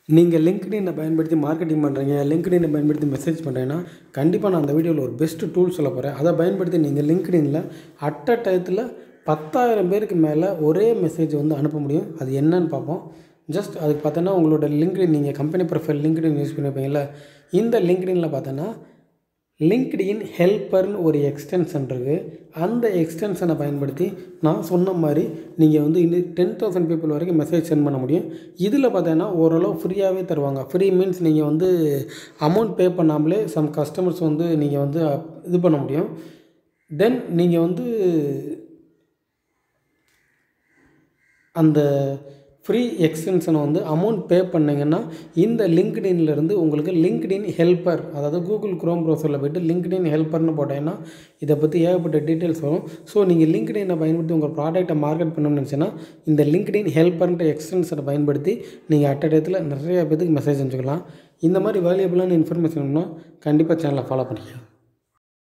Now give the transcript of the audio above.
நீங்கள் லிங்க்டினை பயன்படுத்தி மார்க்கெட்டிங் பண்ணுறீங்க லிங்க்டினை பயன்படுத்தி மெசேஜ் பண்ணுறீங்கன்னா கண்டிப்பாக நான் அந்த வீடியோவில் ஒரு பெஸ்ட்டு டூல் சொல்ல போகிறேன் அதை பயன்படுத்தி நீங்கள் லிங்க்டினில் அட் அ டயத்தில் பத்தாயிரம் பேருக்கு மேலே ஒரே மெசேஜ் வந்து அனுப்ப முடியும் அது என்னன்னு பார்ப்போம் ஜஸ்ட் அதுக்கு பார்த்தோன்னா உங்களோட லிங்க்டின் நீங்கள் கம்பெனி ப்ரொஃபைல் லிங்க்டின் யூஸ் பண்ணியிருப்பீங்களா இந்த லிங்க்டினில் பார்த்தோன்னா லிங்க்டின் ஹெல்ப்பர்னு ஒரு எக்ஸ்டென்ஷன் இருக்குது அந்த எக்ஸ்டென்ஷனை பயன்படுத்தி நான் சொன்ன மாதிரி நீங்கள் வந்து இன்னும் டென் தௌசண்ட் பீப்புள் வரைக்கும் மெசேஜ் சென்ட் பண்ண முடியும் இதில் பார்த்தீங்கன்னா ஓரளவு ஃப்ரீயாகவே தருவாங்க ஃப்ரீ மீன்ஸ் நீங்கள் வந்து அமௌண்ட் பே பண்ணாமலே சம் கஸ்டமர்ஸ் வந்து நீங்கள் வந்து இது பண்ண முடியும் தென் நீங்கள் வந்து அந்த ஃப்ரீ எக்ஸ்டென்ஷனை வந்து அமௌண்ட் பே பண்ணிங்கன்னா இந்த லிங்க்டின்லேருந்து உங்களுக்கு லிங்க்டின் ஹெல்ப்பர் அதாவது கூகுள் க்ரோம் ப்ரௌசரில் போய்ட்டு லிங்க்டின் ஹெல்ப்பர்னு போட்டீங்கன்னா இதை பற்றி ஏகப்பட்ட டீட்டெயில்ஸ் வரும் ஸோ நீங்கள் லிங்க்டினை பயன்படுத்தி உங்கள் ப்ராடக்ட்டை மார்க்கெட் பண்ணணும்னு நினச்சின்னா இந்த லிங்க்டின் ஹெல்ப்பர்ன்ற எக்ஸ்டென்ஷனை பயன்படுத்தி நீங்கள் அட் டயத்தில் நிறைய பேத்துக்கு மெசேஜ் அனுப்பிச்சிக்கலாம் இந்த மாதிரி வேல்யூபிளான இன்ஃபர்மேஷன் வேணும்னா கண்டிப்பாக சேனலை ஃபாலோ பண்ணிக்கலாம்